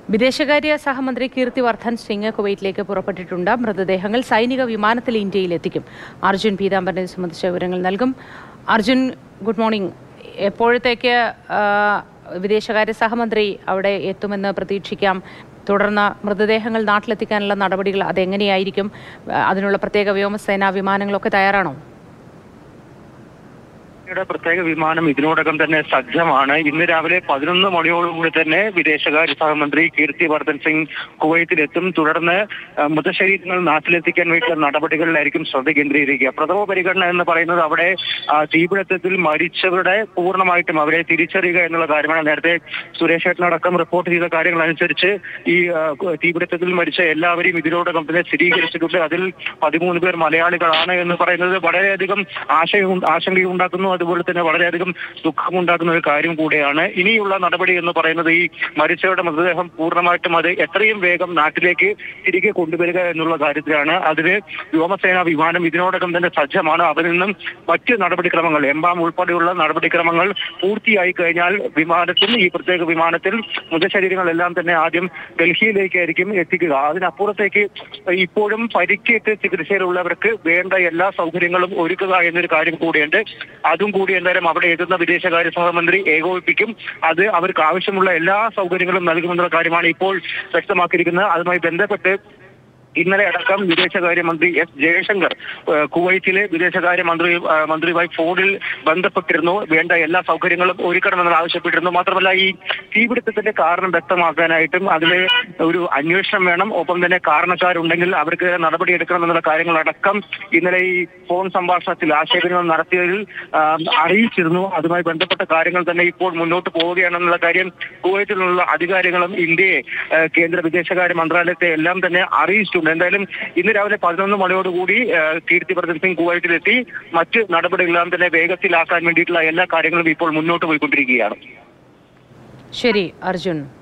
വിദേശകാര്യ സഹമന്ത്രി കീർത്തി വർദ്ധൻ സിംഗ് കുവൈറ്റിലേക്ക് പുറപ്പെട്ടിട്ടുണ്ട് മൃതദേഹങ്ങൾ സൈനിക വിമാനത്തിൽ ഇന്ത്യയിൽ എത്തിക്കും അർജുൻ പീതാംബരനെ സംബന്ധിച്ച വിവരങ്ങൾ നൽകും അർജുൻ ഗുഡ് മോർണിംഗ് എപ്പോഴത്തേക്ക് ആ, വിദേശകാര്യ സഹമന്ത്രി അവിടെ എത്തുമെന്ന് പ്രതീക്ഷിക്കാം തുടർന്ന് മൃതദേഹങ്ങൾ നാട്ടിലെത്തിക്കാനുള്ള നടപടികൾ അതെങ്ങനെയായിരിക്കും ആ, അതിനുള്ള പ്രത്യേക വ്യോമസേന വിമാനങ്ങളൊക്കെ തയ്യാറാണോ യുടെ പ്രത്യേക വിമാനം ഇതിനോടകം തന്നെ സജ്ജമാണ് ഇന്ന് രാവിലെ പതിനൊന്ന് മണിയോടുകൂടി തന്നെ വിദേശകാര്യ സഹമന്ത്രി കീർത്തി വർദ്ധൻ സിംഗ് കുവൈത്തിലെത്തും തുടർന്ന് ആ, മൃതശരീരങ്ങൾ നാട്ടിലെത്തിക്കാൻ വേണ്ടിയുള്ള നടപടികളിലായിരിക്കും ശ്രദ്ധ കേന്ദ്രീകരിക്കുക പ്രഥമ പരിഗണന എന്ന് പറയുന്നത് അവിടെ ആ, തീപിടുത്തത്തിൽ മരിച്ചവരുടെ പൂർണ്ണമായിട്ടും അവരെ തിരിച്ചറിയുക എന്നുള്ള കാര്യമാണ് നേരത്തെ സുരേഷ് ഏട്ടനടക്കം റിപ്പോർട്ട് ചെയ്ത കാര്യങ്ങൾ അനുസരിച്ച് ഈ ആ, തീപിടുത്തത്തിൽ മരിച്ച എല്ലാവരെയും ഇതിനോടകം തന്നെ സ്ഥിരീകരിച്ചിട്ടുണ്ട് അതിൽ പതിമൂന്ന് പേർ മലയാളികളാണ് എന്ന് പറയുന്നത് വളരെയധികം ആശയം ആശങ്കയുണ്ടാക്കുന്നു അതുപോലെ തന്നെ വളരെയധികം ദുഃഖമുണ്ടാക്കുന്ന ഒരു കാര്യം കൂടെയാണ് ഇനിയുള്ള നടപടി എന്ന് പറയുന്നത് ഈ മരിച്ചവരുടെ മൃതദേഹം പൂർണ്ണമായിട്ടും അത് എത്രയും വേഗം നാട്ടിലേക്ക് തിരികെ കൊണ്ടുവരിക എന്നുള്ള കാര്യത്തിലാണ് അതിന് വ്യോമസേനാ വിമാനം ഇതിനോടകം തന്നെ സജ്ജമാണ് അതിൽ നിന്നും മറ്റ് നടപടിക്രമങ്ങൾ എംബാം ഉൾപ്പെടെയുള്ള നടപടിക്രമങ്ങൾ പൂർത്തിയായി കഴിഞ്ഞാൽ വിമാനത്തിൽ ഈ പ്രത്യേക വിമാനത്തിൽ മൃതശരീരങ്ങളെല്ലാം തന്നെ ആദ്യം ഡൽഹിയിലേക്കായിരിക്കും എത്തിക്കുക അതിനപ്പുറത്തേക്ക് ഇപ്പോഴും പരിക്കേറ്റ് ചികിത്സയിലുള്ളവർക്ക് വേണ്ട എല്ലാ സൗകര്യങ്ങളും ഒരുക്കുക എന്നൊരു കാര്യം കൂടിയുണ്ട് അതും കൂടി എന്തായാലും അവിടെ എത്തുന്ന വിദേശകാര്യ സഹമന്ത്രി ഏകോപിപ്പിക്കും അത് അവർക്ക് ആവശ്യമുള്ള എല്ലാ സൗകര്യങ്ങളും നൽകുമെന്നുള്ള കാര്യമാണ് ഇപ്പോൾ വ്യക്തമാക്കിയിരിക്കുന്നത് അതുമായി ബന്ധപ്പെട്ട് ഇന്നലെ അടക്കം വിദേശകാര്യമന്ത്രി എസ് ജയശങ്കർ ഏഹ്, കുവൈറ്റിലെ വിദേശകാര്യ മന്ത്രി ഏഹ്, മന്ത്രിയുമായി ഫോണിൽ ബന്ധപ്പെട്ടിരുന്നു വേണ്ട എല്ലാ സൗകര്യങ്ങളും ഒരുക്കണമെന്ന് ആവശ്യപ്പെട്ടിരുന്നു മാത്രമല്ല ഈ തീപിടുത്തത്തിന്റെ കാരണം വ്യക്തമാക്കാനായിട്ടും അതിലെ ഒരു അന്വേഷണം വേണം ഒപ്പം തന്നെ കാരണക്കാരുണ്ടെങ്കിൽ അവർക്ക് നടപടിയെടുക്കണമെന്നുള്ള കാര്യങ്ങളടക്കം ഇന്നലെ ഈ ഫോൺ സംഭാഷണത്തിൽ ആശയവിനിമയം നടത്തിയതിൽ ആ, അറിയിച്ചിരുന്നു അതുമായി ബന്ധപ്പെട്ട കാര്യങ്ങൾ തന്നെ ഇപ്പോൾ മുന്നോട്ട് പോവുകയാണെന്നുള്ള കാര്യം കുവൈറ്റിൽ നിന്നുള്ള അധികാരികളും ഇന്ത്യയെ ആ, കേന്ദ്ര വിദേശകാര്യ മന്ത്രാലയത്തെ എല്ലാം തന്നെ അറിയിച്ചിട്ടുണ്ട് എന്തായാലും ഇന്ന് രാവിലെ പതിനൊന്ന് മണിയോടുകൂടി ആ, കീർത്തി വർദ്ധൻ സിംഗ് കുവൈറ്റിലെത്തി മറ്റ് നടപടികളെല്ലാം തന്നെ വേഗത്തിലാക്കാൻ വേണ്ടിയിട്ടുള്ള എല്ലാ കാര്യങ്ങളും ഇപ്പോൾ മുന്നോട്ട് പോയിക്കൊണ്ടിരിക്കുകയാണ് ശരി അർജുൻ